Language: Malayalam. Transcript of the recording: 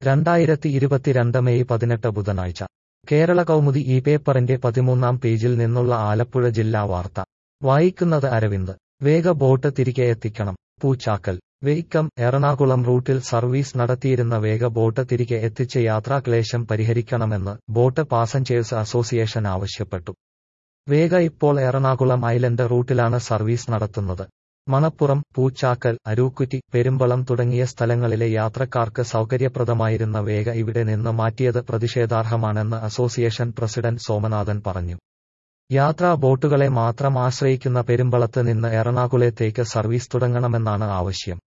രണ്ടായിരത്തി ഇരുപത്തിരണ്ട് മെയ് പതിനെട്ട് ബുധനാഴ്ച കേരള കൗമുദി ഈ പേപ്പറിന്റെ പതിമൂന്നാം പേജിൽ നിന്നുള്ള ആലപ്പുഴ ജില്ലാ വാർത്ത വായിക്കുന്നത് അരവിന്ദ് വേഗ ബോട്ട് തിരികെ എത്തിക്കണം പൂച്ചാക്കൽ വെയ്ക്കം എറണാകുളം റൂട്ടിൽ സർവീസ് നടത്തിയിരുന്ന വേഗ ബോട്ട് തിരികെ എത്തിച്ച് യാത്രാക്ലേശം പരിഹരിക്കണമെന്ന് ബോട്ട് പാസഞ്ചേഴ്സ് അസോസിയേഷൻ ആവശ്യപ്പെട്ടു വേഗ ഇപ്പോൾ എറണാകുളം ഐലൻഡ് റൂട്ടിലാണ് സർവീസ് നടത്തുന്നത് മണപ്പുറം പൂച്ചാക്കൽ അരൂക്കുറ്റി പെരുമ്പളം തുടങ്ങിയ സ്ഥലങ്ങളിലെ യാത്രക്കാർക്ക് സൗകര്യപ്രദമായിരുന്ന വേഗ ഇവിടെ നിന്ന് മാറ്റിയത് പ്രതിഷേധാർഹമാണെന്ന് അസോസിയേഷൻ പ്രസിഡന്റ് സോമനാഥൻ പറഞ്ഞു യാത്രാ ബോട്ടുകളെ മാത്രം ആശ്രയിക്കുന്ന പെരുമ്പളത്ത് നിന്ന് എറണാകുളത്തേക്ക് സർവീസ് തുടങ്ങണമെന്നാണ് ആവശ്യം